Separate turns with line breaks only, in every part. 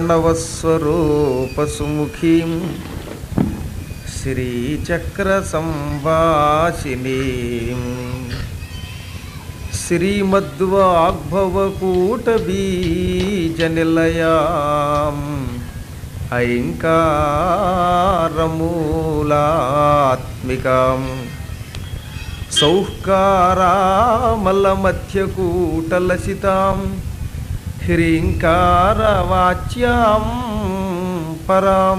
ప్రణవస్వరూపసుముఖీం శ్రీచక్రసంవాసినీం శ్రీమద్వాగ్భవకూటబీజనిలయాం ఐంకారమూలాత్మికాం సౌహ్కారామలమధ్యకూటలసితాం హ్రీంకారవాచ్యాం పరాం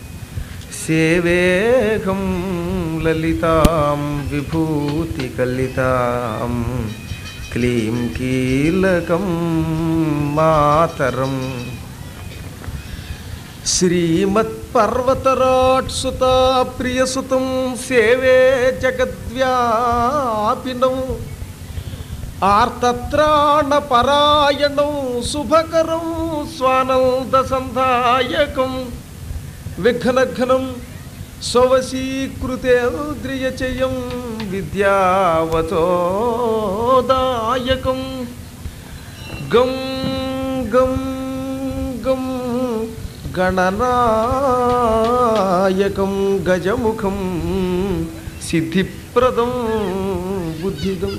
సేవేహం లలితాం విభూతికలితాం క్లీం కీలకం మాతరం శ్రీమత్పర్వతరాట్సుతా ప్రియసుతం సేవే జగద్వ్యాపినం ఆర్తత్రాణపరాయణం శుభకరం స్వానందసంధాయకం విఘ్నఘ్నం స్వవశీకృతేంద్రియచయం విద్యావతోదాయకం గం గం గం గణనాయకం గజముఖం సిద్ధిప్రదం బుద్ధిదం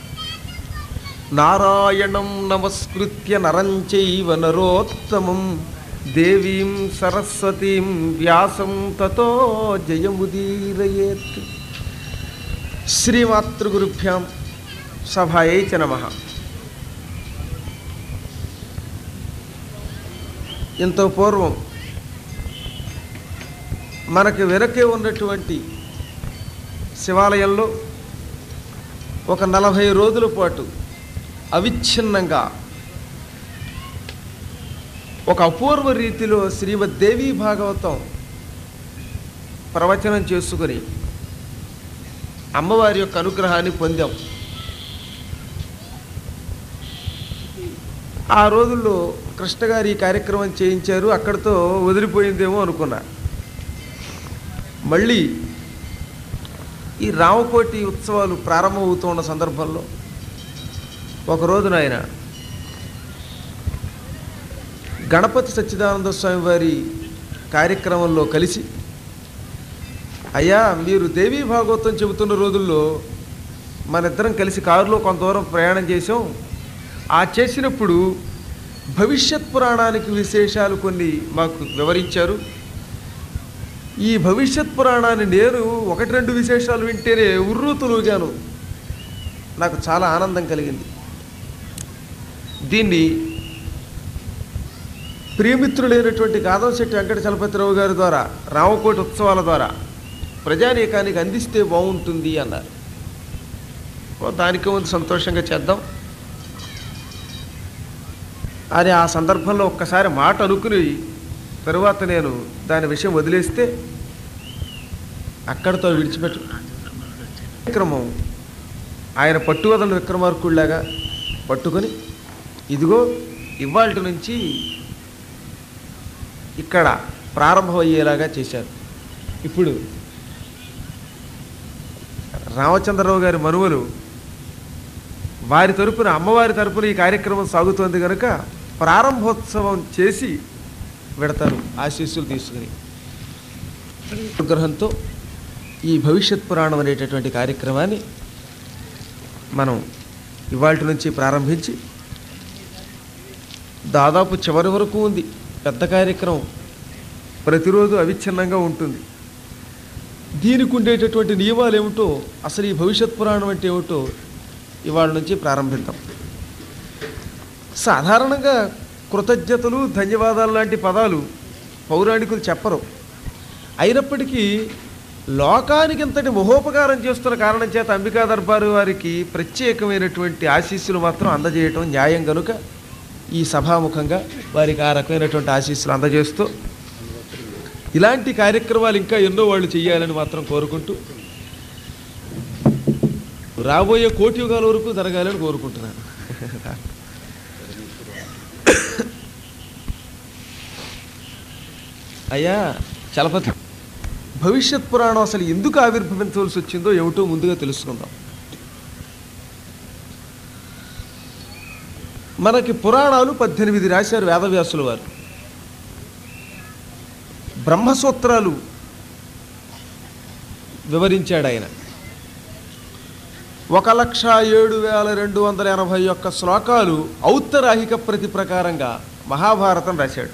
నారాయణం నమస్కృత్య నరం చైవ నరోత్తమం దేవీం సరస్వతీం వ్యాసం తతో జయముదీరయేత్ శ్రీమాతృగురుభ్యాం సభాయై చ నమ ఇంత పూర్వం మనకి వెనకే ఉన్నటువంటి శివాలయంలో ఒక నలభై రోజుల పాటు అవిచ్ఛిన్నంగా ఒక అపూర్వ రీతిలో శ్రీమద్ దేవీ భాగవతం ప్రవచనం చేసుకుని అమ్మవారి యొక్క అనుగ్రహాన్ని పొందాం ఆ రోజుల్లో కృష్ణ గారు ఈ కార్యక్రమం చేయించారు అక్కడితో వదిలిపోయిందేమో అనుకున్నా మళ్ళీ ఈ రామకోటి ఉత్సవాలు ప్రారంభమవుతున్న సందర్భంలో ఒక రోజున ఆయన గణపతి సచ్చిదానంద స్వామి వారి కార్యక్రమంలో కలిసి అయ్యా మీరు దేవీ భాగవతం చెబుతున్న రోజుల్లో మన ఇద్దరం కలిసి కారులో కొంత దూరం ప్రయాణం చేసాం ఆ చేసినప్పుడు భవిష్యత్ పురాణానికి విశేషాలు కొన్ని మాకు వివరించారు ఈ భవిష్యత్ పురాణాన్ని నేను ఒకటి రెండు విశేషాలు వింటేనే ఉర్రూతులుగాను నాకు చాలా ఆనందం కలిగింది దీన్ని ప్రియమిత్రులైనటువంటి గాదవశెట్టి వెంకట చలపతిరావు గారి ద్వారా రామకోటి ఉత్సవాల ద్వారా ప్రజానీకానికి అందిస్తే బాగుంటుంది అన్నారు ఓ దానికి ముందు సంతోషంగా చేద్దాం అని ఆ సందర్భంలో ఒక్కసారి మాట అనుకుని తరువాత నేను దాని విషయం వదిలేస్తే అక్కడితో విడిచిపెట్టు విక్రమం ఆయన పట్టువదల విక్రమార్కుడిలాగా పట్టుకొని ఇదిగో ఇవాళ నుంచి ఇక్కడ ప్రారంభమయ్యేలాగా చేశారు ఇప్పుడు రామచంద్రరావు గారి మనువలు వారి తరపున అమ్మవారి తరపున ఈ కార్యక్రమం సాగుతోంది కనుక ప్రారంభోత్సవం చేసి పెడతారు ఆశీస్సులు తీసుకుని అనుగ్రహంతో ఈ భవిష్యత్ పురాణం అనేటటువంటి కార్యక్రమాన్ని మనం ఇవాళ నుంచి ప్రారంభించి దాదాపు చివరి వరకు ఉంది పెద్ద కార్యక్రమం ప్రతిరోజు అవిచ్ఛిన్నంగా ఉంటుంది దీనికి ఉండేటటువంటి నియమాలు ఏమిటో అసలు ఈ భవిష్యత్ పురాణం అంటే ఏమిటో ఇవాళ నుంచి ప్రారంభిద్దాం సాధారణంగా కృతజ్ఞతలు ధన్యవాదాలు లాంటి పదాలు పౌరాణికులు చెప్పరు అయినప్పటికీ లోకానికి ఇంతటి మహోపకారం చేస్తున్న కారణం చేత అంబికా దర్బారు వారికి ప్రత్యేకమైనటువంటి ఆశీస్సులు మాత్రం అందజేయటం న్యాయం కనుక ఈ సభాముఖంగా వారికి ఆ రకమైనటువంటి ఆశీస్సులు అందజేస్తూ ఇలాంటి కార్యక్రమాలు ఇంకా ఎన్నో వాళ్ళు చేయాలని మాత్రం కోరుకుంటూ రాబోయే కోటి యుగాల వరకు జరగాలని కోరుకుంటున్నాను అయ్యా చలపతి భవిష్యత్ పురాణం అసలు ఎందుకు ఆవిర్భవించవలసి వచ్చిందో ఏమిటో ముందుగా తెలుసుకుందాం మనకి పురాణాలు పద్దెనిమిది రాశారు వేదవ్యాసుల వారు బ్రహ్మసూత్రాలు వివరించాడు ఆయన ఒక లక్ష ఏడు వేల రెండు వందల ఎనభై ఒక్క శ్లోకాలు ఔత్తరాహిక ప్రతి ప్రకారంగా మహాభారతం రాశాడు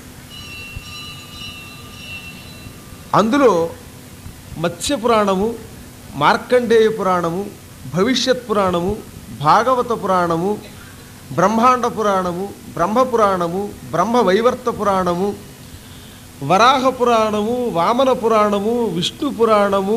అందులో మత్స్య పురాణము మార్కండేయ పురాణము భవిష్యత్ పురాణము భాగవత పురాణము బ్రహ్మాండ పురాణము బ్రహ్మ పురాణము బ్రహ్మ వైవర్త పురాణము వరాహ పురాణము వామన పురాణము విష్ణు పురాణము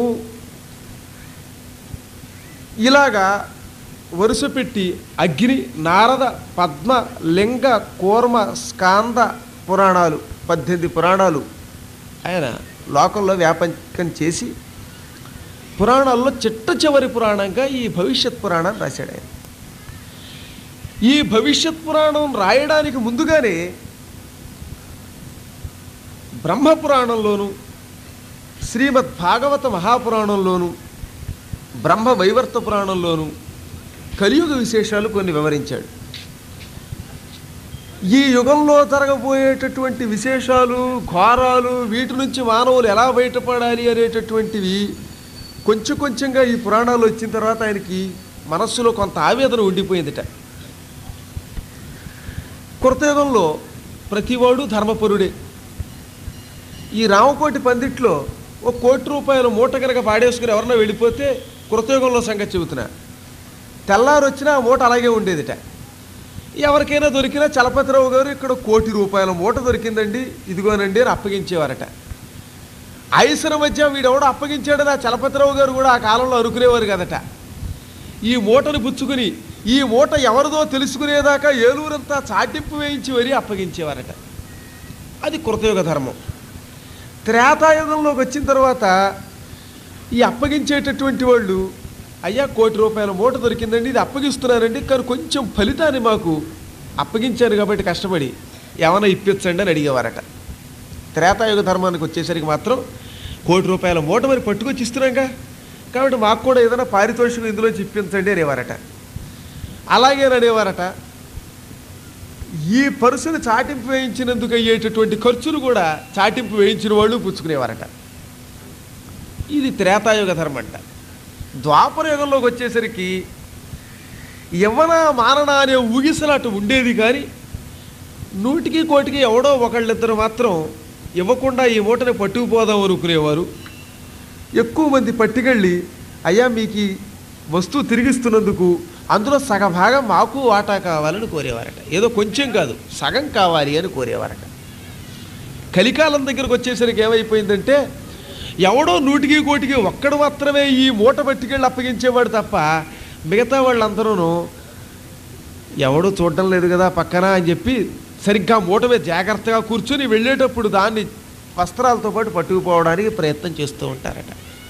ఇలాగా వరుస పెట్టి అగ్ని నారద పద్మ లింగ కూర్మ స్కాంద పురాణాలు పద్దెనిమిది పురాణాలు ఆయన లోకంలో వ్యాపకం చేసి పురాణాల్లో చిట్ట చివరి పురాణంగా ఈ భవిష్యత్ పురాణాన్ని రాశాడు ఆయన ఈ భవిష్యత్ పురాణం రాయడానికి ముందుగానే బ్రహ్మ పురాణంలోను శ్రీమద్ భాగవత మహాపురాణంలోను బ్రహ్మ వైవర్త పురాణంలోను కలియుగ విశేషాలు కొన్ని వివరించాడు ఈ యుగంలో జరగబోయేటటువంటి విశేషాలు ఘోరాలు వీటి నుంచి మానవులు ఎలా బయటపడాలి అనేటటువంటివి కొంచెం కొంచెంగా ఈ పురాణాలు వచ్చిన తర్వాత ఆయనకి మనస్సులో కొంత ఆవేదన ఉండిపోయిందిట కృతయుగంలో ప్రతివాడు ధర్మపరుడే ఈ రామకోటి పందిట్లో ఒక కోటి రూపాయల మూట కనుక పాడేసుకుని ఎవరన్నా వెళ్ళిపోతే కృతయుగంలో సంగతి చెబుతున్నా తెల్లారు వచ్చినా ఆ మూట అలాగే ఉండేదిట ఎవరికైనా దొరికినా చలపతిరావు గారు ఇక్కడ కోటి రూపాయల మూట దొరికిందండి ఇదిగోనండి అని అప్పగించేవారట ఐసర మధ్య వీడెవడో అప్పగించాడని ఆ చలపతిరావు గారు కూడా ఆ కాలంలో అనుకునేవారు కదట ఈ మూటను పుచ్చుకుని ఈ మూట ఎవరిదో తెలుసుకునేదాకా ఏలూరంతా చాటింపు వేయించి వరి అప్పగించేవారట అది కృతయుగ ధర్మం త్రేతాయుగంలోకి వచ్చిన తర్వాత ఈ అప్పగించేటటువంటి వాళ్ళు అయ్యా కోటి రూపాయల మూట దొరికిందండి ఇది అప్పగిస్తున్నానండి కానీ కొంచెం ఫలితాన్ని మాకు అప్పగించారు కాబట్టి కష్టపడి ఏమైనా ఇప్పించండి అని అడిగేవారట త్రేతాయుగ ధర్మానికి వచ్చేసరికి మాత్రం కోటి రూపాయల మూట మరి పట్టుకొచ్చి ఇస్తున్నాంగా కాబట్టి మాకు కూడా ఏదైనా పారితోషికం ఇందులో ఇప్పించండి అనేవారట అలాగే అనేవారట ఈ పరుసును చాటింపు వేయించినందుకు అయ్యేటటువంటి ఖర్చులు కూడా చాటింపు వేయించిన వాళ్ళు పుచ్చుకునేవారట ఇది త్రేతాయుగ ధర్మం అంట ద్వాపర యుగంలోకి వచ్చేసరికి యవ్వన మారణ అనే ఊగిసలాట ఉండేది కానీ నూటికి కోటికి ఎవడో ఒకళ్ళిద్దరు మాత్రం ఇవ్వకుండా ఈ మూటని పట్టుకుపోదాం అనుకునేవారు ఎక్కువ మంది పట్టుకెళ్ళి అయ్యా మీకు ఈ వస్తువు తిరిగిస్తున్నందుకు అందులో సగ భాగం మాకు వాటా కావాలని కోరేవారట ఏదో కొంచెం కాదు సగం కావాలి అని కోరేవారట కలికాలం దగ్గరకు వచ్చేసరికి ఏమైపోయిందంటే ఎవడో నూటికి కోటికి ఒక్కడు మాత్రమే ఈ మూట పట్టుకెళ్ళి అప్పగించేవాడు తప్ప మిగతా వాళ్ళందరూ ఎవడో చూడడం లేదు కదా పక్కన అని చెప్పి సరిగ్గా మూట మీద జాగ్రత్తగా కూర్చొని వెళ్ళేటప్పుడు దాన్ని వస్త్రాలతో పాటు పట్టుకుపోవడానికి ప్రయత్నం చేస్తూ ఉంటారట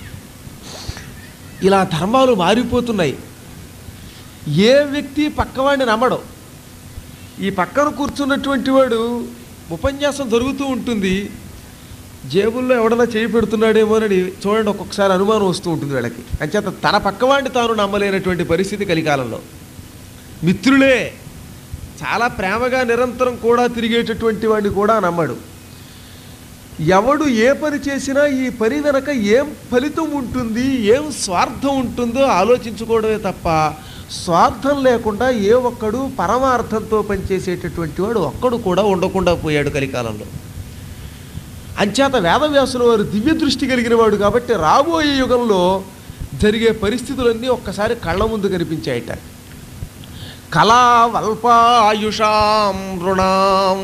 ఇలా ధర్మాలు మారిపోతున్నాయి ఏ వ్యక్తి పక్కవాడిని నమ్మడం ఈ పక్కన కూర్చున్నటువంటి వాడు ఉపన్యాసం జరుగుతూ ఉంటుంది జేబుల్లో ఎవడన్నా చేయి పెడుతున్నాడేమోనని చూడండి ఒక్కొక్కసారి అనుమానం వస్తూ ఉంటుంది వీళ్ళకి అంచేత తన పక్కవాడిని తాను నమ్మలేనటువంటి పరిస్థితి కలికాలంలో మిత్రులే చాలా ప్రేమగా నిరంతరం కూడా తిరిగేటటువంటి వాడిని కూడా నమ్మడు ఎవడు ఏ పని చేసినా ఈ పని వెనక ఏం ఫలితం ఉంటుంది ఏం స్వార్థం ఉంటుందో ఆలోచించుకోవడమే తప్ప స్వార్థం లేకుండా ఏ ఒక్కడు పరమార్థంతో పనిచేసేటటువంటి వాడు ఒక్కడు కూడా ఉండకుండా పోయాడు కలికాలంలో అంచేత వేదవ్యాసుల వారు దివ్య దృష్టి కలిగిన వాడు కాబట్టి రాబోయే యుగంలో జరిగే పరిస్థితులన్నీ ఒక్కసారి కళ్ళ ముందు కనిపించాయట కళా వల్పాయుషాం రుణాం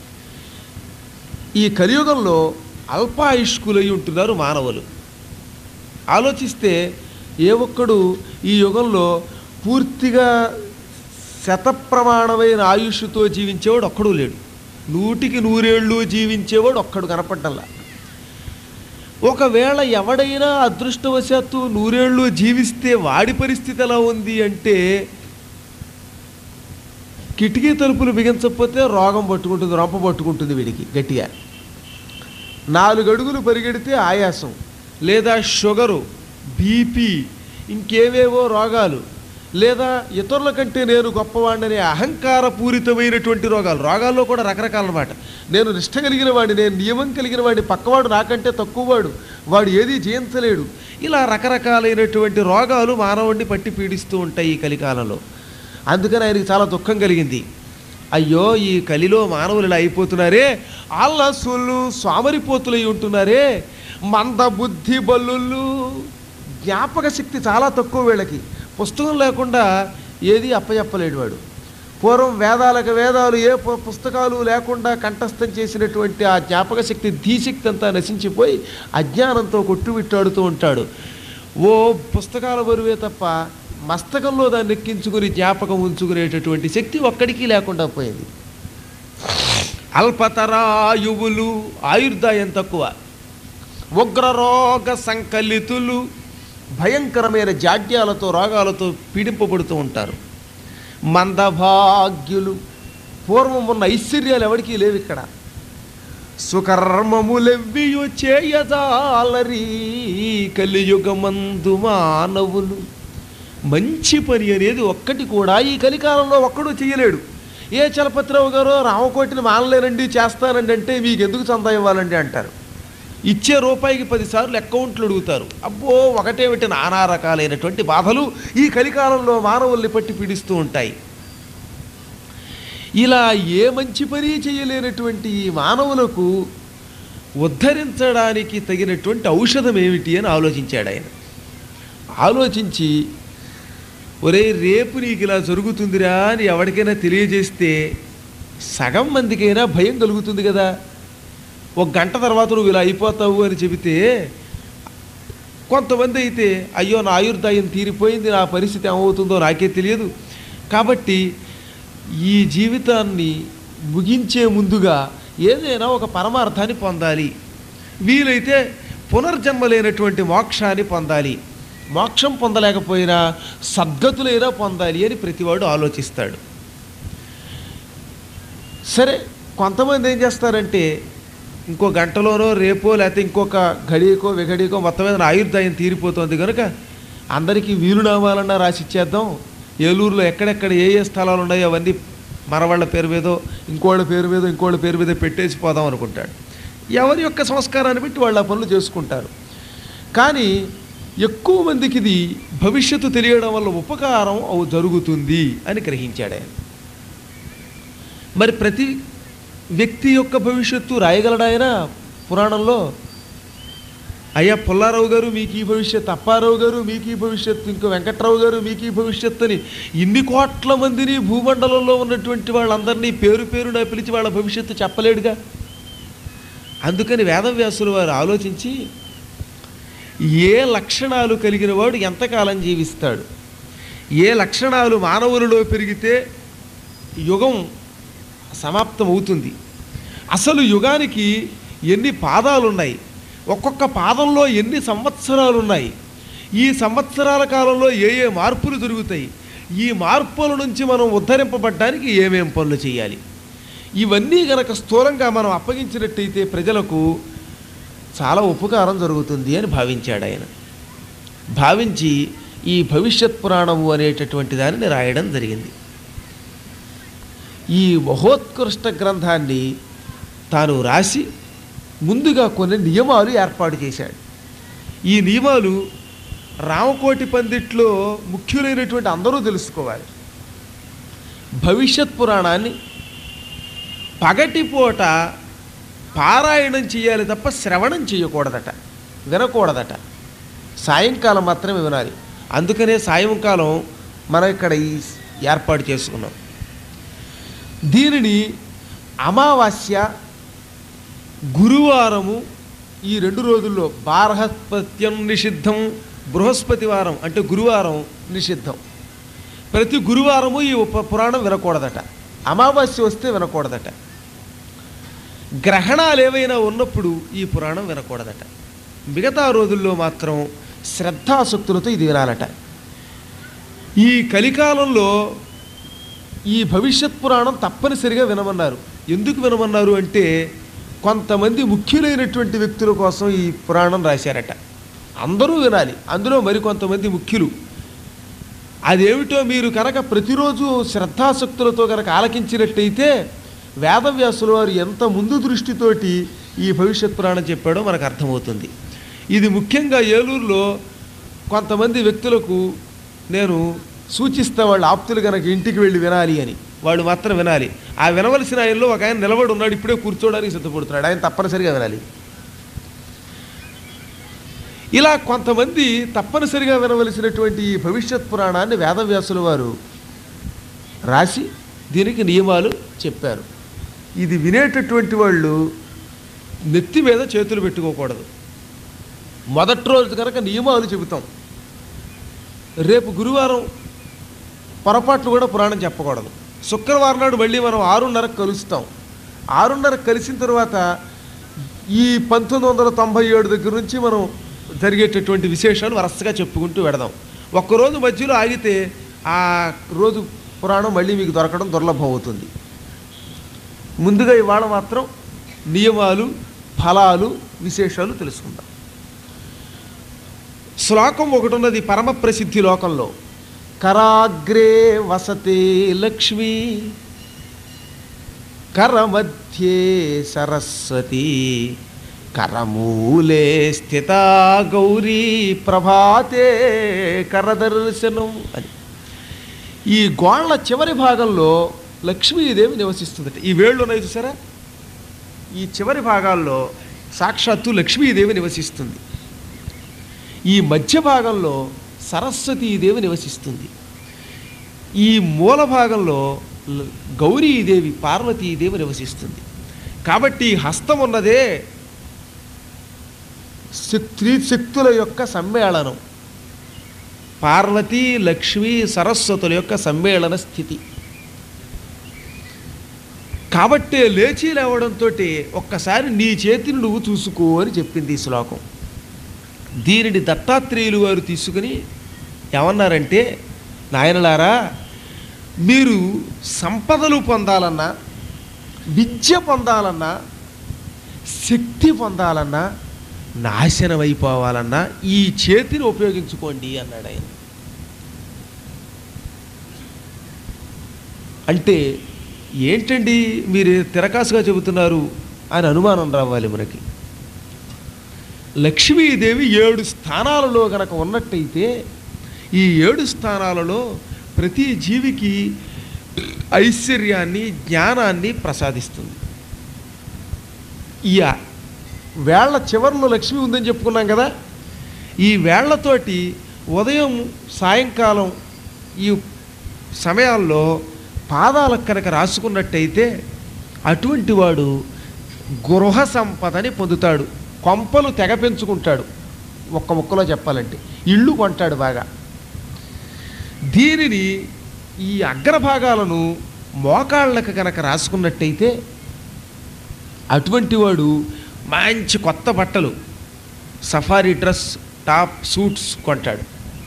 ఈ కలియుగంలో అల్పాయుష్కులై ఉంటున్నారు మానవులు ఆలోచిస్తే ఏ ఒక్కడు ఈ యుగంలో పూర్తిగా శతప్రమాణమైన ఆయుష్తో జీవించేవాడు ఒక్కడూ లేడు నూటికి నూరేళ్ళు జీవించేవాడు ఒక్కడు కనపడ్డంలా ఒకవేళ ఎవడైనా అదృష్టవశాత్తు నూరేళ్ళు జీవిస్తే వాడి పరిస్థితి ఎలా ఉంది అంటే కిటికీ తలుపులు బిగించకపోతే రోగం పట్టుకుంటుంది రొంప పట్టుకుంటుంది వీడికి గట్టిగా నాలుగు అడుగులు పరిగెడితే ఆయాసం లేదా షుగరు బీపీ ఇంకేవేవో రోగాలు లేదా ఇతరుల కంటే నేను గొప్పవాడిని అహంకారపూరితమైనటువంటి రోగాలు రోగాల్లో కూడా రకరకాల అన్నమాట నేను నిష్ట కలిగిన వాడిని నేను నియమం కలిగిన వాడిని పక్కవాడు నాకంటే తక్కువవాడు వాడు ఏదీ జయించలేడు ఇలా రకరకాలైనటువంటి రోగాలు మానవుడిని పట్టి పీడిస్తూ ఉంటాయి ఈ కలికాలంలో అందుకని ఆయనకి చాలా దుఃఖం కలిగింది అయ్యో ఈ కలిలో మానవులు ఇలా అయిపోతున్నారే అల్లసులు స్వామరిపోతులై ఉంటున్నారే మంద బుద్ధి బల్లుళ్ళు జ్ఞాపక శక్తి చాలా తక్కువ వీళ్ళకి పుస్తకం లేకుండా ఏది అప్పచెప్పలేడు వాడు పూర్వం వేదాలకు వేదాలు ఏ పు- పుస్తకాలు లేకుండా కంఠస్థం చేసినటువంటి ఆ జ్ఞాపక శక్తి ధీశక్తి అంతా నశించిపోయి అజ్ఞానంతో కొట్టుమిట్టాడుతూ ఉంటాడు ఓ పుస్తకాల బరువే తప్ప మస్తకంలో దాన్ని ఎక్కించుకుని జ్ఞాపకం ఉంచుకునేటటువంటి శక్తి ఒక్కడికి లేకుండా పోయింది అల్పతరాయువులు ఆయుర్దాయం తక్కువ ఉగ్రరోగ సంకలితులు భయంకరమైన జాడ్యాలతో రోగాలతో పీడింపబడుతూ ఉంటారు మందభాగ్యులు పూర్వం ఉన్న ఐశ్వర్యాలు ఎవరికీ లేవు ఇక్కడ సుకర్మములెవ్వియు చేయజాలరీ కలియుగమందు మానవులు మంచి పని అనేది ఒక్కటి కూడా ఈ కలికాలంలో ఒక్కడూ చేయలేడు ఏ చలపతిరావు గారు రామకోటిని మానలేనండి చేస్తానండి అంటే మీకు ఎందుకు చందా ఇవ్వాలండి అంటారు ఇచ్చే రూపాయికి పదిసార్లు అకౌంట్లు అడుగుతారు అబ్బో ఒకటేమిటి నానా రకాలైనటువంటి బాధలు ఈ కలికాలంలో మానవుల్ని పట్టి పీడిస్తూ ఉంటాయి ఇలా ఏ మంచి పని చేయలేనటువంటి ఈ మానవులకు ఉద్ధరించడానికి తగినటువంటి ఔషధం ఏమిటి అని ఆలోచించాడు ఆయన ఆలోచించి ఒరే రేపు నీకు ఇలా జరుగుతుందిరా అని ఎవరికైనా తెలియజేస్తే సగం మందికైనా భయం కలుగుతుంది కదా ఒక గంట తర్వాత నువ్వు ఇలా అయిపోతావు అని చెబితే కొంతమంది అయితే అయ్యో నా ఆయుర్దాయం తీరిపోయింది నా పరిస్థితి ఏమవుతుందో నాకే తెలియదు కాబట్టి ఈ జీవితాన్ని ముగించే ముందుగా ఏదైనా ఒక పరమార్థాన్ని పొందాలి వీలైతే పునర్జన్మ లేనటువంటి మోక్షాన్ని పొందాలి మోక్షం పొందలేకపోయినా సద్గతులైనా పొందాలి అని ప్రతివాడు ఆలోచిస్తాడు సరే కొంతమంది ఏం చేస్తారంటే ఇంకో గంటలోనో రేపో లేకపోతే ఇంకొక గడియకో విగడికో మొత్తం మీద నా ఆయుర్దాయం తీరిపోతుంది కనుక అందరికీ వీలునామాలన్నా రాసి ఇచ్చేద్దాం ఏలూరులో ఎక్కడెక్కడ ఏ ఏ స్థలాలు ఉన్నాయో అవన్నీ మనవాళ్ళ పేరు మీదో ఇంకోళ్ళ పేరు మీద ఇంకోళ్ళ పేరు మీద పెట్టేసి పోదాం అనుకుంటాడు ఎవరి యొక్క సంస్కారాన్ని బట్టి వాళ్ళు ఆ పనులు చేసుకుంటారు కానీ ఎక్కువ మందికి ఇది భవిష్యత్తు తెలియడం వల్ల ఉపకారం అవు జరుగుతుంది అని గ్రహించాడు ఆయన మరి ప్రతి వ్యక్తి యొక్క భవిష్యత్తు రాయగలడు ఆయన పురాణంలో అయ్యా పుల్లారావు గారు మీకు ఈ భవిష్యత్తు అప్పారావు గారు మీకు ఈ భవిష్యత్తు ఇంకో వెంకట్రావు గారు మీకు ఈ భవిష్యత్తు అని ఇన్ని కోట్ల మందిని భూమండలంలో ఉన్నటువంటి వాళ్ళందరినీ పేరు పేరున పిలిచి వాళ్ళ భవిష్యత్తు చెప్పలేడుగా అందుకని వేదవ్యాసులు వారు ఆలోచించి ఏ లక్షణాలు కలిగిన వాడు ఎంతకాలం జీవిస్తాడు ఏ లక్షణాలు మానవులలో పెరిగితే యుగం సమాప్తం అవుతుంది అసలు యుగానికి ఎన్ని పాదాలు ఉన్నాయి ఒక్కొక్క పాదంలో ఎన్ని సంవత్సరాలు ఉన్నాయి ఈ సంవత్సరాల కాలంలో ఏ ఏ మార్పులు జరుగుతాయి ఈ మార్పుల నుంచి మనం ఉద్ధరింపబడ్డానికి ఏమేం పనులు చేయాలి ఇవన్నీ గనక స్థూలంగా మనం అప్పగించినట్టయితే ప్రజలకు చాలా ఉపకారం జరుగుతుంది అని భావించాడు ఆయన భావించి ఈ భవిష్యత్ పురాణము అనేటటువంటి దానిని రాయడం జరిగింది ఈ మహోత్కృష్ట గ్రంథాన్ని తాను రాసి ముందుగా కొన్ని నియమాలు ఏర్పాటు చేశాడు ఈ నియమాలు రామకోటి పందిట్లో ముఖ్యులైనటువంటి అందరూ తెలుసుకోవాలి భవిష్యత్ పురాణాన్ని పగటిపూట పారాయణం చేయాలి తప్ప శ్రవణం చేయకూడదట వినకూడదట సాయంకాలం మాత్రమే వినాలి అందుకనే సాయంకాలం మనం ఇక్కడ ఈ ఏర్పాటు చేసుకున్నాం దీనిని అమావాస్య గురువారము ఈ రెండు రోజుల్లో బారహస్పత్యం నిషిద్ధం బృహస్పతి వారం అంటే గురువారం నిషిద్ధం ప్రతి గురువారము ఈ ఉప పురాణం వినకూడదట అమావాస్య వస్తే వినకూడదట గ్రహణాలు ఏవైనా ఉన్నప్పుడు ఈ పురాణం వినకూడదట మిగతా రోజుల్లో మాత్రం శ్రద్ధాసక్తులతో ఇది వినాలట ఈ కలికాలంలో ఈ భవిష్యత్ పురాణం తప్పనిసరిగా వినమన్నారు ఎందుకు వినమన్నారు అంటే కొంతమంది ముఖ్యులైనటువంటి వ్యక్తుల కోసం ఈ పురాణం రాశారట అందరూ వినాలి అందులో మరికొంతమంది ముఖ్యులు అదేమిటో మీరు కనుక ప్రతిరోజు శ్రద్ధాశక్తులతో కనుక ఆలకించినట్టయితే వేదవ్యాసుల వారు ఎంత ముందు దృష్టితోటి ఈ భవిష్యత్ పురాణం చెప్పాడో మనకు అర్థమవుతుంది ఇది ముఖ్యంగా ఏలూరులో కొంతమంది వ్యక్తులకు నేను సూచిస్తా వాళ్ళ ఆప్తులు కనుక ఇంటికి వెళ్ళి వినాలి అని వాళ్ళు మాత్రం వినాలి ఆ వినవలసిన ఆయనలో ఒక ఆయన నిలబడి ఉన్నాడు ఇప్పుడే కూర్చోవడానికి సిద్ధపడుతున్నాడు ఆయన తప్పనిసరిగా వినాలి ఇలా కొంతమంది తప్పనిసరిగా వినవలసినటువంటి ఈ భవిష్యత్ పురాణాన్ని వేదవ్యాసుల వారు రాసి దీనికి నియమాలు చెప్పారు ఇది వినేటటువంటి వాళ్ళు నెత్తి మీద చేతులు పెట్టుకోకూడదు మొదటి రోజు కనుక నియమాలు చెబుతాం రేపు గురువారం పొరపాట్లు కూడా పురాణం చెప్పకూడదు శుక్రవారం నాడు మళ్ళీ మనం ఆరున్నరకు కలుస్తాం ఆరున్నరకు కలిసిన తర్వాత ఈ పంతొమ్మిది వందల తొంభై ఏడు దగ్గర నుంచి మనం జరిగేటటువంటి విశేషాలు వరుసగా చెప్పుకుంటూ వెడదాం ఒక్కరోజు మధ్యలో ఆగితే ఆ రోజు పురాణం మళ్ళీ మీకు దొరకడం దుర్లభం అవుతుంది ముందుగా ఇవాళ మాత్రం నియమాలు ఫలాలు విశేషాలు తెలుసుకుందాం శ్లోకం ఒకటి ఉన్నది పరమ ప్రసిద్ధి లోకంలో కరాగ్రే వసతే లక్ష్మి కరమధ్యే సరస్వతి కరమూలే స్థిత గౌరీ ప్రభాతే కరదర్శనం అని ఈ గోళ్ళ చివరి భాగంలో లక్ష్మీదేవి నివసిస్తుందట ఈ వేళ్ళు ఉన్నాయి చూసారా ఈ చివరి భాగాల్లో సాక్షాత్తు లక్ష్మీదేవి నివసిస్తుంది ఈ మధ్య భాగంలో సరస్వతీదేవి నివసిస్తుంది ఈ మూల భాగంలో ల- గౌరీదేవి పార్వతీదేవి నివసిస్తుంది కాబట్టి ఈ హస్తం ఉన్నదే శక్తి శక్తుల యొక్క సమ్మేళనం పార్వతీ లక్ష్మీ సరస్వతుల యొక్క సమ్మేళన స్థితి కాబట్టే లేచి లేవడంతో ఒక్కసారి నీ చేతిని నువ్వు చూసుకో అని చెప్పింది ఈ శ్లోకం దీనిని దత్తాత్రేయులు వారు తీసుకుని ఏమన్నారంటే నాయనలారా మీరు సంపదలు పొందాలన్నా విద్య పొందాలన్నా శక్తి పొందాలన్నా నాశనం అయిపోవాలన్నా ఈ చేతిని ఉపయోగించుకోండి అన్నాడు ఆయన అంటే ఏంటండి మీరు తిరకాసుగా చెబుతున్నారు అని అనుమానం రావాలి మనకి లక్ష్మీదేవి ఏడు స్థానాలలో గనక ఉన్నట్టయితే ఈ ఏడు స్థానాలలో ప్రతి జీవికి ఐశ్వర్యాన్ని జ్ఞానాన్ని ప్రసాదిస్తుంది ఈ వేళ్ల చివరిలో లక్ష్మి ఉందని చెప్పుకున్నాం కదా ఈ వేళ్లతోటి ఉదయం సాయంకాలం ఈ సమయాల్లో పాదాలకు కనుక రాసుకున్నట్టయితే అటువంటి వాడు గృహ సంపదని పొందుతాడు కొంపలు తెగ పెంచుకుంటాడు ఒక్క ముక్కలో చెప్పాలంటే ఇళ్ళు కొంటాడు బాగా దీనిని ఈ అగ్రభాగాలను మోకాళ్ళకు కనుక రాసుకున్నట్టయితే అటువంటి వాడు మంచి కొత్త బట్టలు సఫారీ డ్రెస్ టాప్ సూట్స్ కొంటాడు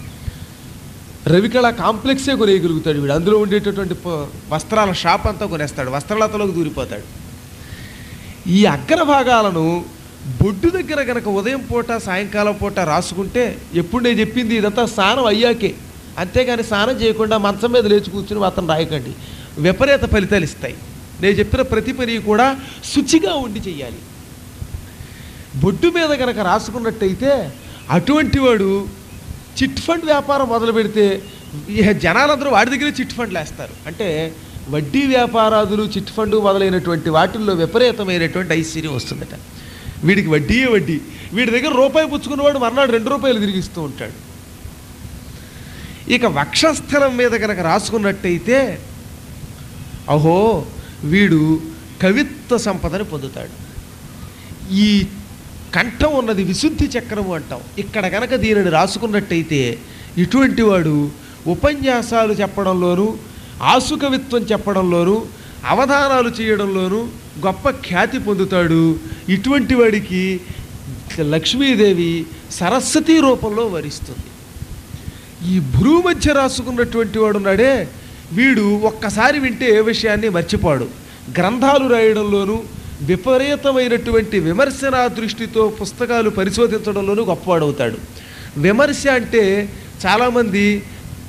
రవికళ కాంప్లెక్సే కొనేయగలుగుతాడు వీడు అందులో ఉండేటటువంటి ప- వస్త్రాల షాప్ అంతా కొనేస్తాడు వస్త్రలతలోకి దూరిపోతాడు ఈ అగ్రభాగాలను బొడ్డు దగ్గర గనక ఉదయం పూట సాయంకాలం పూట రాసుకుంటే ఎప్పుడు నేను చెప్పింది ఇదంతా స్నానం అయ్యాకే అంతేగాని స్నానం చేయకుండా మంచం మీద లేచి కూర్చుని మాత్రం రాయకండి విపరీత ఫలితాలు ఇస్తాయి నేను చెప్పిన ప్రతి పని కూడా శుచిగా ఉండి చెయ్యాలి బొడ్డు మీద గనక రాసుకున్నట్టయితే అటువంటి వాడు చిట్ ఫండ్ వ్యాపారం మొదలు పెడితే ఇహ జనాలందరూ వాడి దగ్గరే చిట్ ఫండ్లు వేస్తారు అంటే వడ్డీ వ్యాపారాదులు చిట్ ఫండ్ మొదలైనటువంటి వాటిల్లో విపరీతమైనటువంటి ఐశ్వర్యం వస్తుందట వీడికి వడ్డీయే వడ్డీ వీడి దగ్గర రూపాయి పుచ్చుకున్నవాడు మర్నాడు రెండు రూపాయలు తిరిగిస్తూ ఉంటాడు ఇక వక్షస్థలం మీద కనుక రాసుకున్నట్టయితే అహో వీడు కవిత్వ సంపదని పొందుతాడు ఈ కంఠం ఉన్నది విశుద్ధి చక్రము అంటాం ఇక్కడ కనుక దీనిని రాసుకున్నట్టయితే ఇటువంటి వాడు ఉపన్యాసాలు చెప్పడంలోనూ ఆసుకవిత్వం చెప్పడంలోనూ అవధానాలు చేయడంలోనూ గొప్ప ఖ్యాతి పొందుతాడు ఇటువంటి వాడికి లక్ష్మీదేవి సరస్వతీ రూపంలో వరిస్తుంది ఈ భ్రూ మధ్య రాసుకున్నటువంటి వాడు ఉన్నాడే వీడు ఒక్కసారి వింటే ఏ విషయాన్ని మర్చిపోడు గ్రంథాలు రాయడంలోనూ విపరీతమైనటువంటి విమర్శనా దృష్టితో పుస్తకాలు పరిశోధించడంలోనూ గొప్పవాడవుతాడు విమర్శ అంటే చాలామంది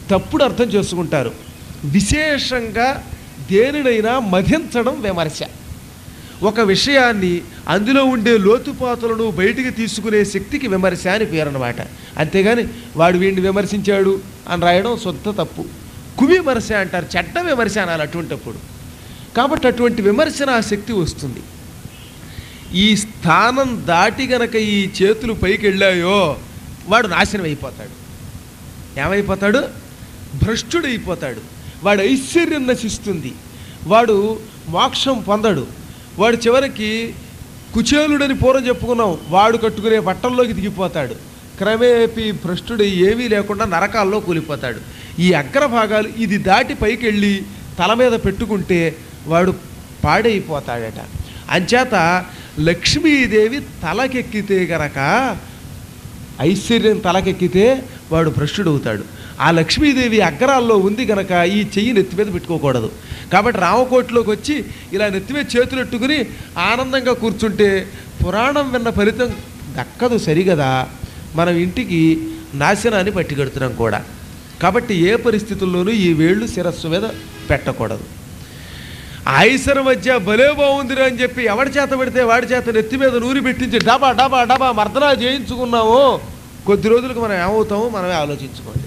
తప్పుడు అర్థం చేసుకుంటారు విశేషంగా దేనినైనా మధించడం విమర్శ ఒక విషయాన్ని అందులో ఉండే లోతుపాతులను బయటికి తీసుకునే శక్తికి విమర్శ అని పేరు అనమాట అంతేగాని వాడు వీడిని విమర్శించాడు అని రాయడం శుద్ధ తప్పు కువిమర్శ అంటారు చెడ్డ విమర్శ అనాలి అటువంటిప్పుడు కాబట్టి అటువంటి విమర్శన ఆ శక్తి వస్తుంది ఈ స్థానం దాటి గనక ఈ చేతులు పైకి వెళ్ళాయో వాడు నాశనం అయిపోతాడు ఏమైపోతాడు భ్రష్టుడైపోతాడు వాడు ఐశ్వర్యం నశిస్తుంది వాడు మోక్షం పొందడు వాడు చివరికి కుచేలుడని పూర్వం చెప్పుకున్నాం వాడు కట్టుకునే బట్టల్లోకి దిగిపోతాడు క్రమేపీ భ్రష్టుడు ఏమీ లేకుండా నరకాల్లో కూలిపోతాడు ఈ అగ్రభాగాలు ఇది దాటి పైకి వెళ్ళి తల మీద పెట్టుకుంటే వాడు పాడైపోతాడట అంచేత లక్ష్మీదేవి తలకెక్కితే గనక ఐశ్వర్యం తలకెక్కితే వాడు భ్రష్టుడవుతాడు ఆ లక్ష్మీదేవి అగ్రాల్లో ఉంది గనక ఈ చెయ్యి నెత్తి మీద పెట్టుకోకూడదు కాబట్టి రామకోటిలోకి వచ్చి ఇలా నెత్తి మీద చేతులు ఎట్టుకుని ఆనందంగా కూర్చుంటే పురాణం విన్న ఫలితం దక్కదు సరిగదా మనం ఇంటికి నాశనాన్ని పట్టిగడుతున్నాం కూడా కాబట్టి ఏ పరిస్థితుల్లోనూ ఈ వేళ్ళు శిరస్సు మీద పెట్టకూడదు ఐసర మధ్య భలే బాగుందిరా అని చెప్పి ఎవడి చేత పెడితే వాడి చేత నెత్తి మీద నూరి పెట్టించి డబా డబా డబా మర్దనా చేయించుకున్నామో కొద్ది రోజులకు మనం ఏమవుతామో మనమే ఆలోచించుకోండి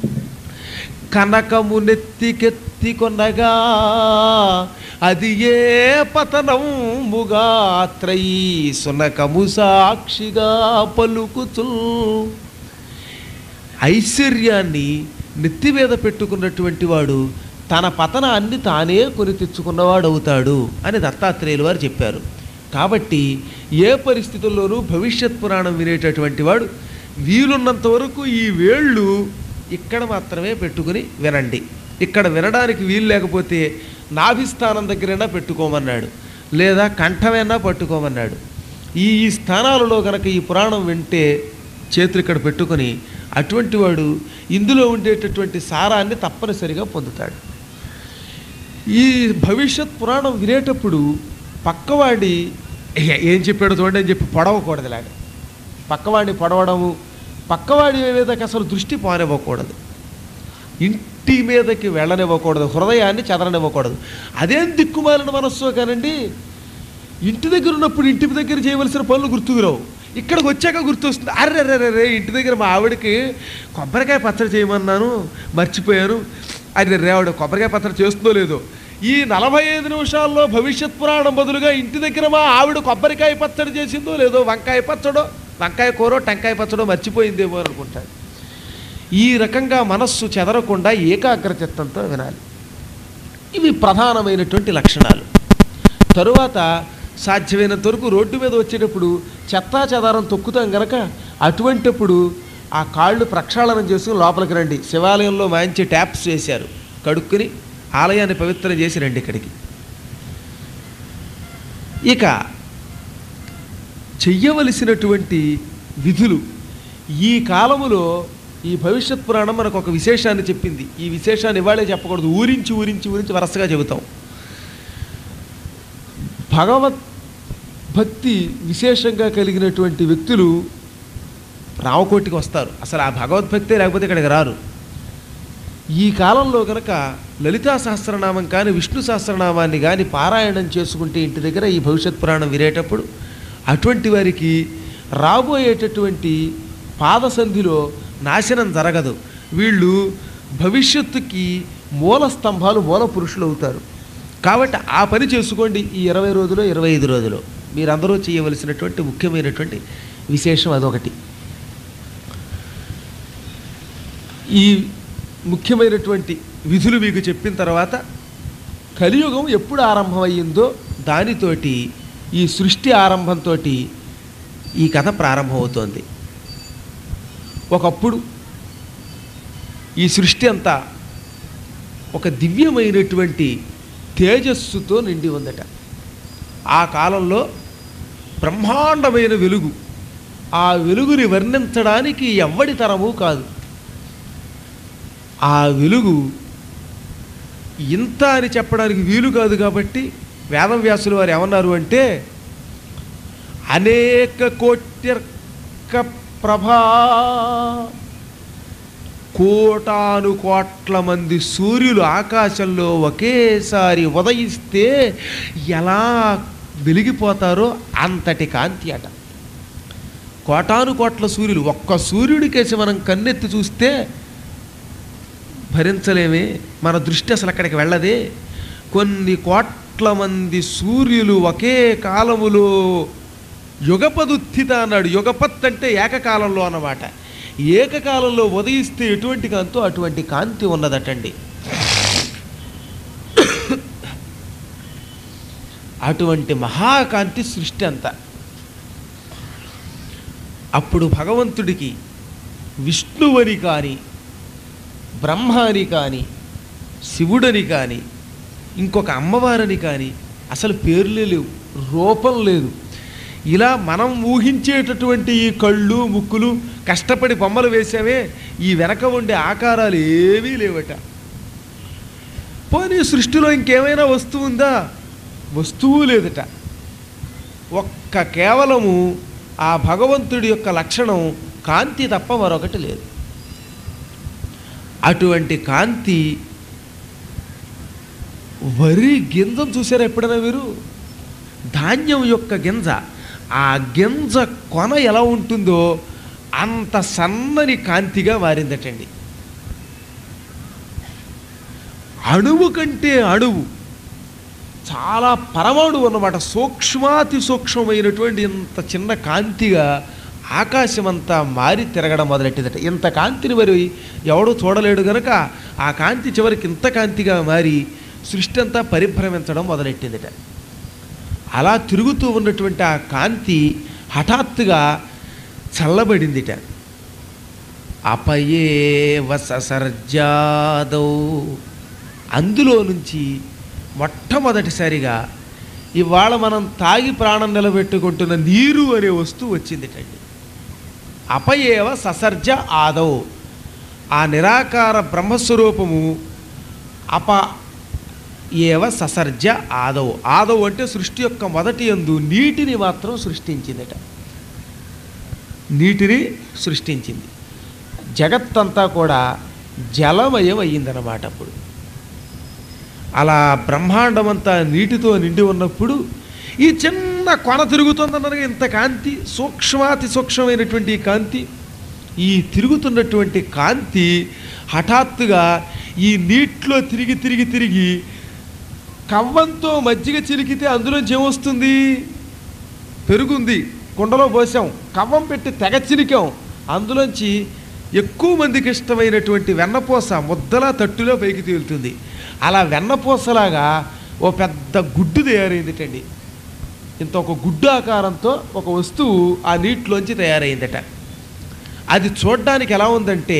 కనకము నెత్తికెత్తి కొనగా అది ఏ పతనముగా త్రయీ సునకము సాక్షిగా పలుకుతూ ఐశ్వర్యాన్ని నెత్తి మీద పెట్టుకున్నటువంటి వాడు తన పతనాన్ని తానే కొని తెచ్చుకున్నవాడు అవుతాడు అని దత్తాత్రేయులు వారు చెప్పారు కాబట్టి ఏ పరిస్థితుల్లోనూ భవిష్యత్ పురాణం వినేటటువంటి వాడు వీలున్నంత వరకు ఈ వేళ్ళు ఇక్కడ మాత్రమే పెట్టుకుని వినండి ఇక్కడ వినడానికి వీలు లేకపోతే నాభిస్థానం దగ్గరైనా పెట్టుకోమన్నాడు లేదా కంఠమైనా పట్టుకోమన్నాడు ఈ ఈ స్థానాలలో కనుక ఈ పురాణం వింటే చేతులు ఇక్కడ పెట్టుకొని అటువంటి వాడు ఇందులో ఉండేటటువంటి సారాన్ని తప్పనిసరిగా పొందుతాడు ఈ భవిష్యత్ పురాణం వినేటప్పుడు పక్కవాడి "ఏ- ఏం చెప్పాడు చూడండి అని చెప్పి పొడవకూడదు ఇలాగ పక్కవాడిని పొడవడము పక్కవాడి మీదకి అసలు దృష్టి పోనివ్వకూడదు ఇంటి మీదకి వెళ్ళనివ్వకూడదు హృదయాన్ని చెదరనివ్వకూడదు అదేం దిక్కుమాలిన మనస్సు కానండి ఇంటి దగ్గర ఉన్నప్పుడు ఇంటి దగ్గర చేయవలసిన పనులు గుర్తుకు రావు ఇక్కడికి వచ్చాక గుర్తొస్తుంది అర్రే అర్రే అర్రే ఇంటి దగ్గర మా ఆవిడకి కొబ్బరికాయ పచ్చడి చేయమన్నాను మర్చిపోయాను అది రేవాడు కొబ్బరికాయ పచ్చడి చేస్తుందో లేదో ఈ నలభై ఐదు నిమిషాల్లో భవిష్యత్ పురాణం బదులుగా ఇంటి దగ్గర మా ఆవిడ కొబ్బరికాయ పచ్చడి చేసిందో లేదో వంకాయ పచ్చడో వంకాయ కూరో టెంకాయ పచ్చడో మర్చిపోయిందేమో అని అనుకుంటాడు ఈ రకంగా మనస్సు చెదరకుండా ఏకాగ్రచిత్తంతో వినాలి ఇవి ప్రధానమైనటువంటి లక్షణాలు తరువాత సాధ్యమైనంత వరకు రోడ్డు మీద వచ్చేటప్పుడు చెత్తా చెదారం తొక్కుతాం గనక అటువంటిప్పుడు ఆ కాళ్ళు ప్రక్షాళనం చేసుకుని లోపలికి రండి శివాలయంలో మంచి ట్యాప్స్ వేశారు కడుక్కుని ఆలయాన్ని పవిత్రం చేసి రండి ఇక్కడికి ఇక చెయ్యవలసినటువంటి విధులు ఈ కాలములో ఈ భవిష్యత్ పురాణం మనకు ఒక విశేషాన్ని చెప్పింది ఈ విశేషాన్ని ఇవాళే చెప్పకూడదు ఊరించి ఊరించి ఊరించి వరుసగా చెబుతాం భగవత్ భక్తి విశేషంగా కలిగినటువంటి వ్యక్తులు రామకోటికి వస్తారు అసలు ఆ భగవద్భక్తే లేకపోతే ఇక్కడికి రారు ఈ కాలంలో కనుక లలితా సహస్రనామం కానీ విష్ణు సహస్రనామాన్ని కానీ పారాయణం చేసుకుంటే ఇంటి దగ్గర ఈ భవిష్యత్ పురాణం వినేటప్పుడు అటువంటి వారికి రాబోయేటటువంటి పాదసంధిలో నాశనం జరగదు వీళ్ళు భవిష్యత్తుకి మూల స్తంభాలు మూల పురుషులు అవుతారు కాబట్టి ఆ పని చేసుకోండి ఈ ఇరవై రోజులు ఇరవై ఐదు రోజులు మీరందరూ చేయవలసినటువంటి ముఖ్యమైనటువంటి విశేషం అదొకటి ఈ ముఖ్యమైనటువంటి విధులు మీకు చెప్పిన తర్వాత కలియుగం ఎప్పుడు ఆరంభమయ్యిందో దానితోటి ఈ సృష్టి ఆరంభంతో ఈ కథ ప్రారంభమవుతోంది ఒకప్పుడు ఈ సృష్టి అంతా ఒక దివ్యమైనటువంటి తేజస్సుతో నిండి ఉందట ఆ కాలంలో బ్రహ్మాండమైన వెలుగు ఆ వెలుగుని వర్ణించడానికి ఎవ్వడి తరము కాదు ఆ వెలుగు ఇంత అని చెప్పడానికి వీలు కాదు కాబట్టి వేదవ్యాసులు వారు ఏమన్నారు అంటే అనేక కోట్యర్క ప్రభా కోటాను కోట్ల మంది సూర్యులు ఆకాశంలో ఒకేసారి ఉదయిస్తే ఎలా వెలిగిపోతారో అంతటి కాంతి అట కోటాను కోట్ల సూర్యులు ఒక్క సూర్యుడికేసి మనం కన్నెత్తి చూస్తే భరించలేమే మన దృష్టి అసలు అక్కడికి వెళ్ళదే కొన్ని కోట్ల మంది సూర్యులు ఒకే కాలములో యుగపదుత్థిత అన్నాడు యుగపత్ అంటే ఏకకాలంలో అన్నమాట ఏకకాలంలో ఉదయిస్తే ఎటువంటి కాంతో అటువంటి కాంతి ఉన్నదటండి అటువంటి మహాకాంతి సృష్టి అంతా అప్పుడు భగవంతుడికి విష్ణువని కానీ బ్రహ్మ అని కానీ శివుడని కానీ ఇంకొక అమ్మవారని కానీ అసలు పేర్లే లేవు రూపం లేదు ఇలా మనం ఊహించేటటువంటి ఈ కళ్ళు ముక్కులు కష్టపడి బొమ్మలు వేసామే ఈ వెనక ఉండే ఆకారాలు ఏవీ లేవట పోనీ సృష్టిలో ఇంకేమైనా వస్తువు ఉందా వస్తువు లేదట ఒక్క కేవలము ఆ భగవంతుడి యొక్క లక్షణం కాంతి తప్ప మరొకటి లేదు అటువంటి కాంతి వరి గింజను చూసారా ఎప్పుడైనా మీరు ధాన్యం యొక్క గింజ ఆ గింజ కొన ఎలా ఉంటుందో అంత సన్నని కాంతిగా మారిందటండి అణువు కంటే అణువు చాలా పరమాణువు అన్నమాట సూక్ష్మాతి సూక్ష్మమైనటువంటి ఇంత చిన్న కాంతిగా ఆకాశమంతా మారి తిరగడం మొదలెట్టిందట ఇంత కాంతిని మరి ఎవడూ చూడలేడు గనక ఆ కాంతి చివరికి ఇంత కాంతిగా మారి సృష్టి అంతా పరిభ్రమించడం మొదలెట్టిందిట అలా తిరుగుతూ ఉన్నటువంటి ఆ కాంతి హఠాత్తుగా చల్లబడిందిట అపయే వసర్జాదౌ అందులో నుంచి మొట్టమొదటిసారిగా ఇవాళ మనం తాగి ప్రాణం నిలబెట్టుకుంటున్న నీరు అనే వస్తువు వచ్చిందిటండి అపయేవ ససర్జ ఆదౌ ఆ నిరాకార బ్రహ్మస్వరూపము అప ఏవ ససర్జ ఆదౌ ఆదౌ అంటే సృష్టి యొక్క మొదటి ఎందు నీటిని మాత్రం సృష్టించిందట నీటిని సృష్టించింది జగత్తంతా కూడా జలమయం అయ్యిందనమాట అప్పుడు అలా బ్రహ్మాండమంతా నీటితో నిండి ఉన్నప్పుడు ఈ చిన్న కొన తిరుగుతుందన్నగా ఇంత కాంతి సూక్ష్మాతి సూక్ష్మమైనటువంటి ఈ కాంతి ఈ తిరుగుతున్నటువంటి కాంతి హఠాత్తుగా ఈ నీటిలో తిరిగి తిరిగి తిరిగి కవ్వంతో మజ్జిగ చిలికితే అందులోంచి ఏమొస్తుంది పెరుగుంది కుండలో పోసాం కవ్వం పెట్టి తెగ చిలికాం అందులోంచి ఎక్కువ మందికి ఇష్టమైనటువంటి వెన్నపూస ముద్దలా తట్టులో పైకి తేలుతుంది అలా వెన్నపూసలాగా ఓ పెద్ద గుడ్డు తయారైందిటండి ఇంత ఒక గుడ్డు ఆకారంతో ఒక వస్తువు ఆ నీటిలోంచి తయారైందట అది చూడ్డానికి ఎలా ఉందంటే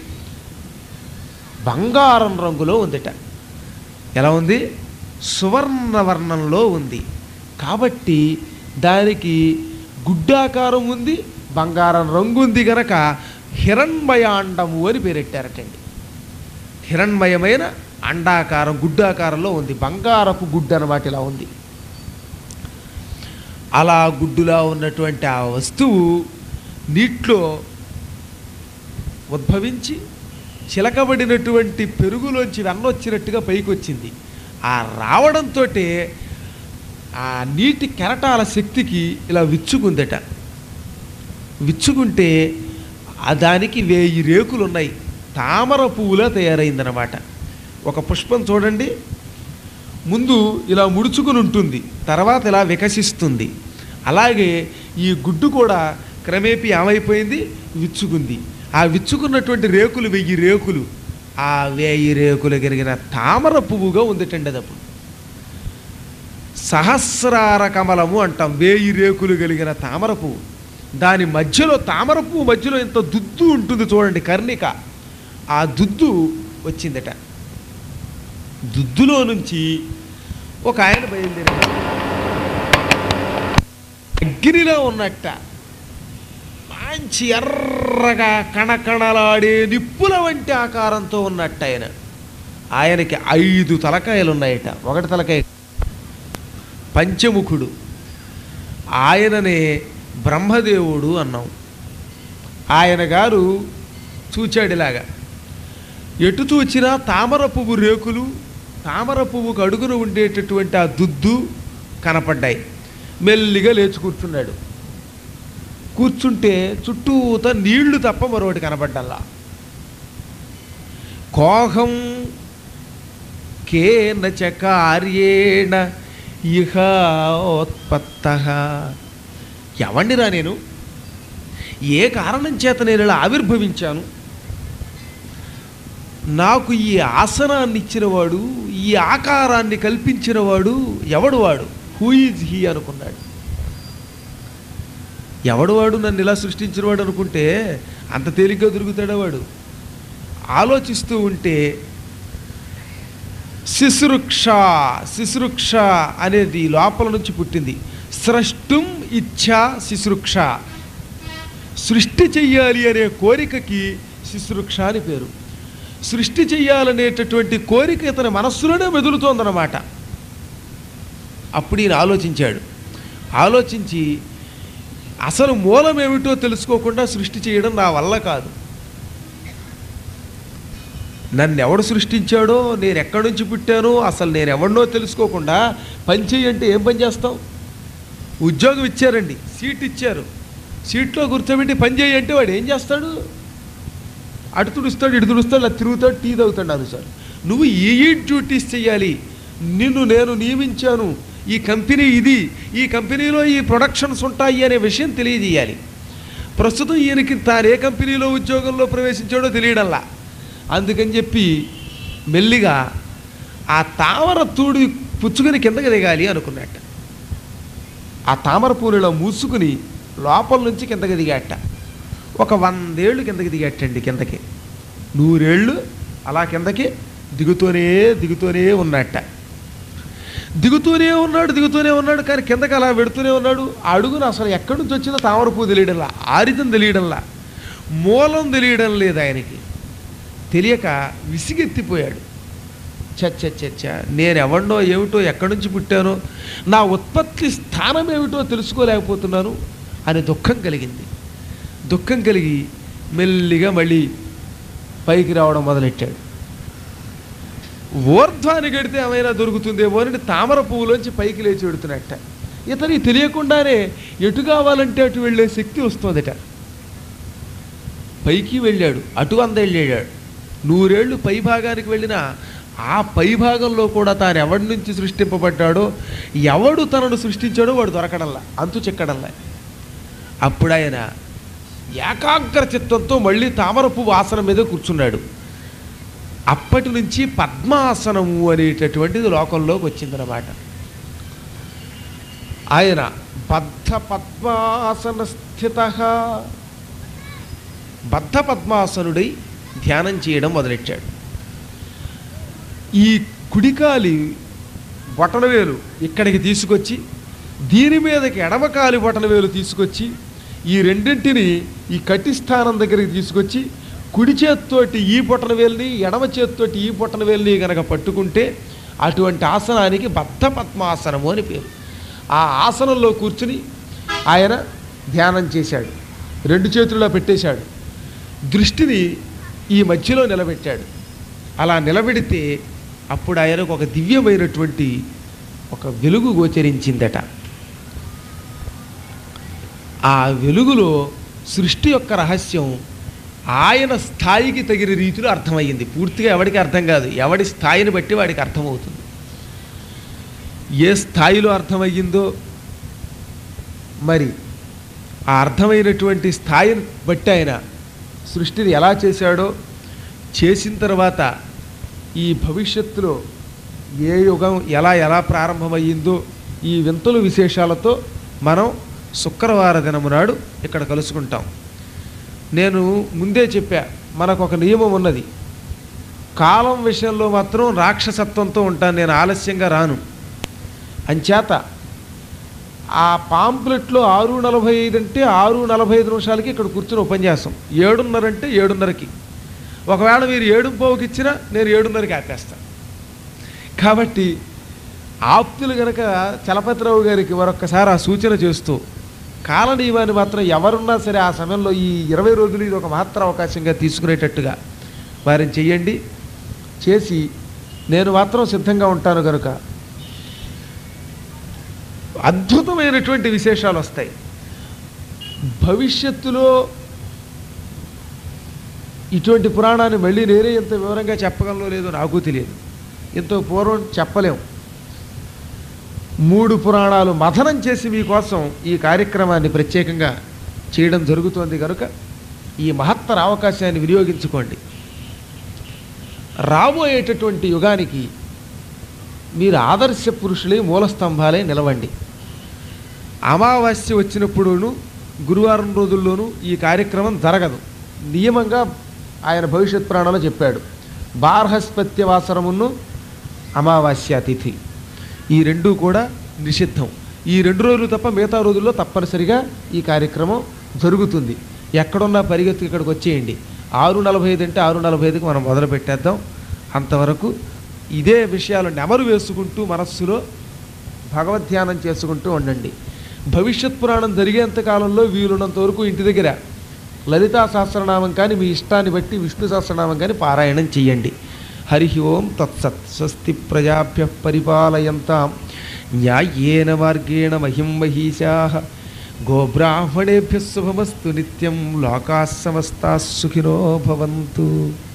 బంగారం రంగులో ఉందట ఎలా ఉంది సువర్ణవర్ణంలో ఉంది కాబట్టి దానికి గుడ్డాకారం ఉంది బంగారం రంగు ఉంది గనక హిరణ్మయాండము అని పేరెట్టారటండి హిరణ్మయమైన అండాకారం గుడ్డాకారంలో ఉంది బంగారపు గుడ్డు అనమాట ఇలా ఉంది అలా గుడ్డులా ఉన్నటువంటి ఆ వస్తువు నీటిలో ఉద్భవించి చిలకబడినటువంటి పెరుగులోంచి వెన్నొచ్చినట్టుగా పైకి వచ్చింది ఆ రావడంతో ఆ నీటి కెరటాల శక్తికి ఇలా విచ్చుకుందట విచ్చుకుంటే ఆ దానికి వేయి రేకులు ఉన్నాయి తామర పువ్వులా తయారైందనమాట ఒక పుష్పం చూడండి ముందు ఇలా ముడుచుకుని ఉంటుంది తర్వాత ఇలా వికసిస్తుంది అలాగే ఈ గుడ్డు కూడా క్రమేపీ ఏమైపోయింది విచ్చుకుంది ఆ విచ్చుకున్నటువంటి రేకులు వెయ్యి రేకులు ఆ వేయి రేకులు కలిగిన తామర పువ్వుగా ఉందిటండి అది అప్పుడు సహస్రార కమలము అంటాం వేయి రేకులు కలిగిన తామర పువ్వు దాని మధ్యలో తామర పువ్వు మధ్యలో ఇంత దుద్దు ఉంటుంది చూడండి కర్ణిక ఆ దుద్దు వచ్చిందట దుద్దులో నుంచి ఒక ఆయన బయలుదేరాడు అగ్నిలో ఉన్నట్ట మంచి ఎర్రగా కణకణలాడే నిప్పుల వంటి ఆకారంతో ఉన్నట్ట ఆయన ఆయనకి ఐదు తలకాయలు ఉన్నాయట ఒకటి తలకాయ పంచముఖుడు ఆయననే బ్రహ్మదేవుడు అన్నాం ఆయన గారు చూచాడు ఇలాగా ఎటు చూచినా తామర పువ్వు రేకులు తామర పువ్వుకు అడుగున ఉండేటటువంటి ఆ దుద్దు కనపడ్డాయి మెల్లిగా లేచి కూర్చున్నాడు కూర్చుంటే చుట్టూత నీళ్లు తప్ప మరొకటి కనపడ్డల్లా కోహం కేన చ కార్యేణ ఇహ ఉత్పత్త ఎవండిరా నేను ఏ కారణం చేత నేను ఇలా ఆవిర్భవించాను నాకు ఈ ఆసనాన్ని ఇచ్చినవాడు ఈ ఆకారాన్ని కల్పించినవాడు ఎవడు వాడు హూ ఈజ్ హీ అనుకున్నాడు ఎవడు వాడు నన్ను ఇలా సృష్టించినవాడు అనుకుంటే అంత తేలిగ్గా దొరుకుతాడా వాడు ఆలోచిస్తూ ఉంటే శిశురుక్ష శిశురుక్ష అనేది లోపల నుంచి పుట్టింది స్రష్టుం ఇచ్ఛా శిశురుక్ష సృష్టి చెయ్యాలి అనే కోరికకి శిశురుక్ష అని పేరు సృష్టి చెయ్యాలనేటటువంటి కోరిక ఇతని మనస్సులోనే మెదులుతోందన్నమాట అప్పుడు ఈయన ఆలోచించాడు ఆలోచించి అసలు మూలం ఏమిటో తెలుసుకోకుండా సృష్టి చేయడం నా వల్ల కాదు నన్ను ఎవడు సృష్టించాడో నేను ఎక్కడి నుంచి పుట్టానో అసలు నేను ఎవడినో తెలుసుకోకుండా పని చేయంటే ఏం పని చేస్తాం ఉద్యోగం ఇచ్చారండి సీట్ ఇచ్చారు సీట్లో కూర్చోబెట్టి పని చేయంటే వాడు ఏం చేస్తాడు అటు తుడుస్తాడు ఇటు తుడుస్తాడు అలా తిరుగుతాడు టీ తాగుతాడు అనుసార్ నువ్వు ఈ డ్యూటీస్ చేయాలి నిన్ను నేను నియమించాను ఈ కంపెనీ ఇది ఈ కంపెనీలో ఈ ప్రొడక్షన్స్ ఉంటాయి అనే విషయం తెలియజేయాలి ప్రస్తుతం ఈయనకి తాను ఏ కంపెనీలో ఉద్యోగంలో ప్రవేశించాడో తెలియడంలా అందుకని చెప్పి మెల్లిగా ఆ తామర తూడి పుచ్చుకొని కిందకి దిగాలి అనుకున్నట్ట ఆ తామర పూలలో మూసుకుని లోపల నుంచి కిందకి దిగాట ఒక వందేళ్ళు కిందకి దిగాటండి కిందకి నూరేళ్ళు అలా కిందకి దిగుతూనే దిగుతూనే ఉన్నట్ట దిగుతూనే ఉన్నాడు దిగుతూనే ఉన్నాడు కానీ కిందకి అలా పెడుతూనే ఉన్నాడు ఆ అడుగున అసలు ఎక్కడి నుంచి వచ్చిందో తామర పువ్వు తెలియడంలా ఆరితం తెలియడంలా మూలం తెలియడం లేదు ఆయనకి తెలియక విసిగెత్తిపోయాడు చచ్చ చచ్చ నేను ఎవడినో ఏమిటో ఎక్కడి నుంచి పుట్టానో నా ఉత్పత్తి స్థానం ఏమిటో తెలుసుకోలేకపోతున్నాను అని దుఃఖం కలిగింది దుఃఖం కలిగి మెల్లిగా మళ్ళీ పైకి రావడం మొదలెట్టాడు ఊర్ధ్వాన్ని గడితే ఏమైనా దొరుకుతుందేమో అని తామర పువ్వులోంచి పైకి లేచి పెడుతున్నట్ట ఇతనికి తెలియకుండానే ఎటు కావాలంటే అటు వెళ్ళే శక్తి వస్తుందట పైకి వెళ్ళాడు అటు అంద వెళ్ళాడు నూరేళ్ళు పై భాగానికి వెళ్ళినా ఆ పై భాగంలో కూడా తాను ఎవడి నుంచి సృష్టింపబడ్డాడో ఎవడు తనను సృష్టించాడో వాడు దొరకడంలా అంతు చిక్కడంలా అప్పుడు ఆయన ఏకాగ్ర చిత్తంతో మళ్ళీ తామర పువ్వు ఆసనం మీద కూర్చున్నాడు అప్పటి నుంచి పద్మాసనము అనేటటువంటిది లోకంలోకి వచ్చిందనమాట ఆయన బద్ధ పద్మాసన స్థిత బద్ధ పద్మాసనుడై ధ్యానం చేయడం మొదలెట్టాడు ఈ కుడికాలి బొటనవేలు ఇక్కడికి తీసుకొచ్చి దీని మీదకి ఎడమకాలి బొటనవేలు తీసుకొచ్చి ఈ రెండింటిని ఈ కటి స్థానం దగ్గరికి తీసుకొచ్చి కుడి చేత్తోటి ఈ బొటనవేలుని ఎడమ చేత్తోటి ఈ బొటనవేలుని కనుక పట్టుకుంటే అటువంటి ఆసనానికి బద్ధ పద్మాసనము అని పేరు ఆ ఆసనంలో కూర్చుని ఆయన ధ్యానం చేశాడు రెండు చేతుల్లో పెట్టేశాడు దృష్టిని ఈ మధ్యలో నిలబెట్టాడు అలా నిలబెడితే అప్పుడు ఆయనకు ఒక దివ్యమైనటువంటి ఒక వెలుగు గోచరించిందట ఆ వెలుగులో సృష్టి యొక్క రహస్యం ఆయన స్థాయికి తగిన రీతిలో అర్థమయ్యింది పూర్తిగా ఎవడికి అర్థం కాదు ఎవడి స్థాయిని బట్టి వాడికి అర్థమవుతుంది ఏ స్థాయిలో అర్థమయ్యిందో మరి ఆ అర్థమైనటువంటి స్థాయిని బట్టి ఆయన సృష్టిని ఎలా చేశాడో చేసిన తర్వాత ఈ భవిష్యత్తులో ఏ యుగం ఎలా ఎలా ప్రారంభమయ్యిందో ఈ వింతలు విశేషాలతో మనం శుక్రవార దినము నాడు ఇక్కడ కలుసుకుంటాం నేను ముందే చెప్పా మనకు ఒక నియమం ఉన్నది కాలం విషయంలో మాత్రం రాక్షసత్వంతో ఉంటాను నేను ఆలస్యంగా రాను అంచేత ఆ పాంప్లెట్లో ఆరు నలభై ఐదు అంటే ఆరు నలభై ఐదు నిమిషాలకి ఇక్కడ కూర్చుని ఉపన్యాసం ఏడున్నర అంటే ఏడున్నరకి ఒకవేళ మీరు ఏడు పోవుకి ఇచ్చినా నేను ఏడున్నరకి ఆపేస్తాను కాబట్టి ఆప్తులు గనక చలపతిరావు గారికి మరొక్కసారి ఆ సూచన చేస్తూ కాల నియమాన్ని మాత్రం ఎవరున్నా సరే ఆ సమయంలో ఈ ఇరవై రోజులు ఇది ఒక మహత్తర అవకాశంగా తీసుకునేటట్టుగా వారిని చెయ్యండి చేసి నేను మాత్రం సిద్ధంగా ఉంటాను కనుక అద్భుతమైనటువంటి విశేషాలు వస్తాయి భవిష్యత్తులో ఇటువంటి పురాణాన్ని మళ్ళీ నేనే ఇంత వివరంగా చెప్పగలను లేదో నాకు తెలియదు ఇంత పూర్వం చెప్పలేం మూడు పురాణాలు మథనం చేసి మీకోసం ఈ కార్యక్రమాన్ని ప్రత్యేకంగా చేయడం జరుగుతోంది కనుక ఈ మహత్తర అవకాశాన్ని వినియోగించుకోండి రాబోయేటటువంటి యుగానికి మీరు ఆదర్శ పురుషులై మూలస్తంభాలై నిలవండి అమావాస్య వచ్చినప్పుడును గురువారం రోజుల్లోనూ ఈ కార్యక్రమం జరగదు నియమంగా ఆయన భవిష్యత్ పురాణంలో చెప్పాడు బార్హస్పత్యవాసరమును అమావాస్య తిథి ఈ రెండూ కూడా నిషిద్ధం ఈ రెండు రోజులు తప్ప మిగతా రోజుల్లో తప్పనిసరిగా ఈ కార్యక్రమం జరుగుతుంది ఎక్కడున్నా పరిగెత్తి ఇక్కడికి వచ్చేయండి ఆరు నలభై ఐదు అంటే ఆరు నలభై ఐదుకి మనం మొదలు పెట్టేద్దాం అంతవరకు ఇదే విషయాలు నెమరు వేసుకుంటూ మనస్సులో భగవద్ధ్యానం చేసుకుంటూ ఉండండి భవిష్యత్ పురాణం జరిగేంత కాలంలో వీలున్నంత వరకు ఇంటి దగ్గర లలితా సహస్రనామం కానీ మీ ఇష్టాన్ని బట్టి విష్ణు సహస్రనామం కానీ పారాయణం చెయ్యండి హరి ఓం తత్సత్ స్వస్తి ప్రజాభ్య పరిపాలయంతాం న్యాయేన మార్గేణ మహిం మహీషా గోబ్రాహ్మణేభ్య శుభమస్తు నిత్యం లోకా సమస్తా సుఖినో భవంతు